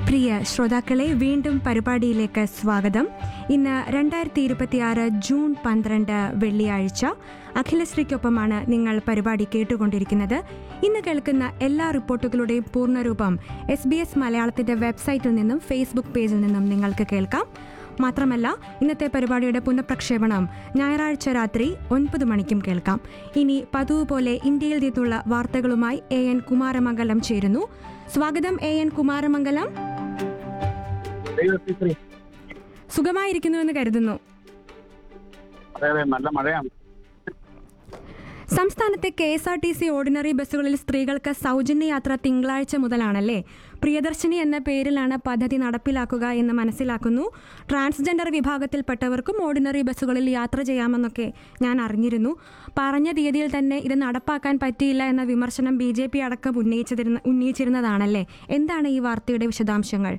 പ്രിയ ശ്രോതാക്കളെ വീണ്ടും പരിപാടിയിലേക്ക് സ്വാഗതം ഇന്ന് രണ്ടായിരത്തി ഇരുപത്തിയാറ് ജൂൺ പന്ത്രണ്ട് വെള്ളിയാഴ്ച അഖിലശ്രീക്കൊപ്പമാണ് നിങ്ങൾ പരിപാടി കേട്ടുകൊണ്ടിരിക്കുന്നത് ഇന്ന് കേൾക്കുന്ന എല്ലാ റിപ്പോർട്ടുകളുടെയും പൂർണ്ണരൂപം എസ് ബി എസ് മലയാളത്തിന്റെ വെബ്സൈറ്റിൽ നിന്നും ഫേസ്ബുക്ക് പേജിൽ നിന്നും നിങ്ങൾക്ക് കേൾക്കാം മാത്രമല്ല ഇന്നത്തെ പരിപാടിയുടെ പുനഃപ്രക്ഷേപണം ഞായറാഴ്ച രാത്രി ഒൻപത് മണിക്കും കേൾക്കാം ഇനി പതിവ് പോലെ ഇന്ത്യയിൽ നിന്നുള്ള വാർത്തകളുമായി എ എൻ കുമാരമംഗലം ചേരുന്നു സ്വാഗതം എ എൻ കുമാരമംഗലം ദൈവത്തിശ്രീ സുഖമായിരിക്കുന്നുവെന്ന് കരുതുന്നു അതെ അതെ നല്ല മഴയാണ് സംസ്ഥാനത്തെ K S R T C ordinary ബസ്സുകളിൽ സ്ത്രീകൾക്ക് സൗജന്യ യാത്ര തിങ്കളാഴ്ച മുതലാണല്ലേ പ്രിയദർശിനി എന്ന പേരിലാണ് പദ്ധതി നടപ്പിലാക്കുക എന്ന് മനസ്സിലാക്കുന്നു ട്രാൻസ്ജെൻഡർ വിഭാഗത്തിൽപ്പെട്ടവർക്കും ഓർഡിനറി ബസ്സുകളിൽ യാത്ര ചെയ്യാമെന്നൊക്കെ ഞാൻ അറിഞ്ഞിരുന്നു പറഞ്ഞ തീയതിയിൽ തന്നെ ഇത് നടപ്പാക്കാൻ പറ്റിയില്ല എന്ന വിമർശനം ബി ജെ പി അടക്കം ഉന്നയിച്ചിരുന്ന ഉന്നയിച്ചിരുന്നതാണല്ലേ എന്താണ് ഈ വാർത്തയുടെ വിശദാംശങ്ങൾ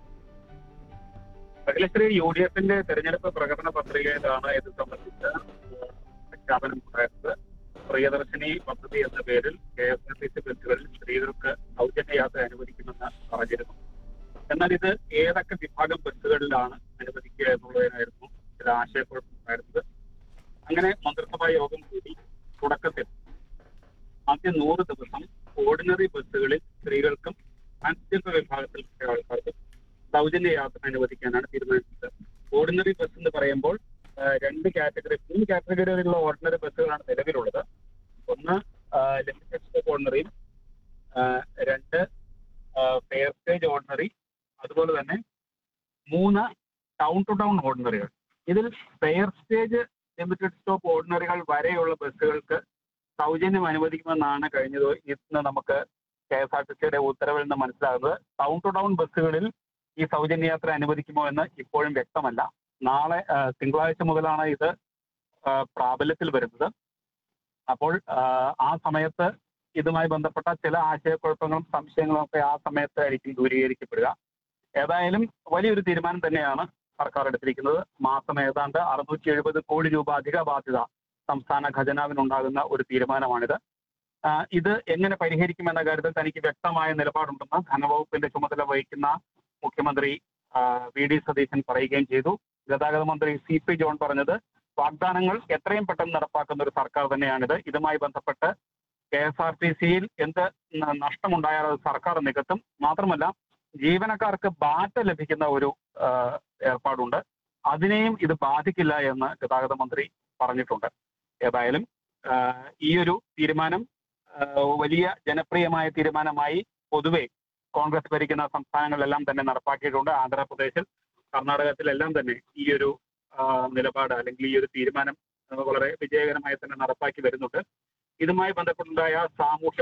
അഖിലശ്രീ യു ഡി എഫിന്റെ തെരഞ്ഞെടുപ്പ് പ്രകടന പത്രികയിലാണ് ഇത് സംബന്ധിച്ച് പ്രഖ്യാപനം ഉണ്ടായത് പ്രിയദർശിനി പദ്ധതി എന്ന പേരിൽ K S R T C ബസ്സുകളിൽ സ്ത്രീകൾക്ക് സൗജന്യ യാത്ര അനുവദിക്കുമെന്ന് പറഞ്ഞിരുന്നു എന്നാൽ ഇത് ഏതൊക്കെ വിഭാഗം ബസ്സുകളിലാണ് അനുവദിക്കുക എന്നുള്ളതിനായിരുന്നു ചില ആശയക്കുഴപ്പമുണ്ടായിരുന്നത് അങ്ങനെ മന്ത്രിസഭാ യോഗം കൂടി തുടക്കത്തിൽ ആദ്യ നൂറ് ദിവസം ഓർഡിനറി ബസ്സുകളിൽ സ്ത്രീകൾക്കും ട്രാൻസ്ജെൻഡർ വിഭാഗത്തിൽപ്പെട്ട ആൾക്കാർക്കും സൗജന്യ യാത്ര അനുവദിക്കാനാണ് തീരുമാനിച്ചത് ഓർഡിനറി ബസ് എന്ന് പറയുമ്പോൾ ആ, രണ്ട് കാറ്റഗറി മൂന്ന് കാറ്റഗറിയിലുള്ള ഓർഡിനറി ബസ്സുകളാണ് നിലവിലുള്ളത് ഒന്ന് ലിമിറ്റഡ് സ്റ്റോപ്പ് ഓർഡിനറിയും ആ, രണ്ട് ഫെയർ സ്റ്റേജ് ഓർഡിനറി അതുപോലെ തന്നെ മൂന്ന് ടൗൺ ടു ടൗൺ ഓർഡിനറികൾ ഇതിൽ ഫെയർ സ്റ്റേജ് ലിമിറ്റഡ് സ്റ്റോപ്പ് ഓർഡിനറികൾ വരെയുള്ള ബസ്സുകൾക്ക് സൗജന്യം അനുവദിക്കുമെന്നാണ് കഴിഞ്ഞ ദിവ- ഇന്ന് നമുക്ക് കെ എസ് ആർ ടി സിയുടെ ഉത്തരവിൽ നിന്ന് മനസ്സിലാകുന്നത് ടൗൺ ടു ടൗൺ ബസ്സുകളിൽ ഈ സൗജന്യ യാത്ര അനുവദിക്കുമോ എന്ന് ഇപ്പോഴും വ്യക്തമല്ല നാളെ ആ, തിങ്കളാഴ്ച മുതലാണ് ഇത് ആ, പ്രാബല്യത്തിൽ വരുന്നത് അപ്പോൾ ആ, ആ സമയത്ത് ഇതുമായി ബന്ധപ്പെട്ട ചില ആശയക്കുഴപ്പങ്ങളും സംശയങ്ങളും ഒക്കെ ആ സമയത്തായിരിക്കും ദൂരീകരിക്കപ്പെടുക ഏതായാലും വലിയൊരു തീരുമാനം തന്നെയാണ് സർക്കാർ എടുത്തിരിക്കുന്നത് മാസം ഏതാണ്ട് അറുന്നൂറ്റി എഴുപത് കോടി രൂപ അധിക ബാധ്യത സംസ്ഥാന ഖജനാവിനുണ്ടാകുന്ന ഒരു തീരുമാനമാണിത് ആ, ഇത് എങ്ങനെ പരിഹരിക്കുമെന്ന കാര്യത്തിൽ തനിക്ക് വ്യക്തമായ നിലപാടുണ്ടെന്ന് ധനവകുപ്പിന്റെ ചുമതല വഹിക്കുന്ന മുഖ്യമന്ത്രി ആ, വി ഡി സതീശൻ പറയുകയും ചെയ്തു ഗതാഗത മന്ത്രി സി പി ജോൺ പറഞ്ഞത് വാഗ്ദാനങ്ങൾ എത്രയും പെട്ടെന്ന് നടപ്പാക്കുന്ന ഒരു സർക്കാർ തന്നെയാണിത് ഇതുമായി ബന്ധപ്പെട്ട് കെ എസ് ആർ ടി സിയിൽ എന്ത് ന- നഷ്ടമുണ്ടായാൽ അത് സർക്കാർ നികത്തും മാത്രമല്ല ജീവനക്കാർക്ക് ബാറ്റ ലഭിക്കുന്ന ഒരു ആ, ഏർപ്പാടുണ്ട് അതിനെയും ഇത് ബാധിക്കില്ല എന്ന് ഗതാഗത മന്ത്രി പറഞ്ഞിട്ടുണ്ട് ഏതായാലും ആ, ഈ ഒരു തീരുമാനം ആ, വലിയ ജനപ്രിയമായ തീരുമാനമായി പൊതുവെ കോൺഗ്രസ് ഭരിക്കുന്ന സംസ്ഥാനങ്ങളിലെല്ലാം തന്നെ നടപ്പാക്കിയിട്ടുണ്ട് ആന്ധ്രാപ്രദേശിൽ കർണാടകത്തിലെല്ലാം തന്നെ ഈ ഒരു ആ, നിലപാട് അല്ലെങ്കിൽ ഈ ഒരു തീരുമാനം ആ, വളരെ വിജയകരമായി തന്നെ നടപ്പാക്കി വരുന്നുണ്ട് ഇതുമായി ബന്ധപ്പെട്ടുണ്ടായ സാമൂഹ്യ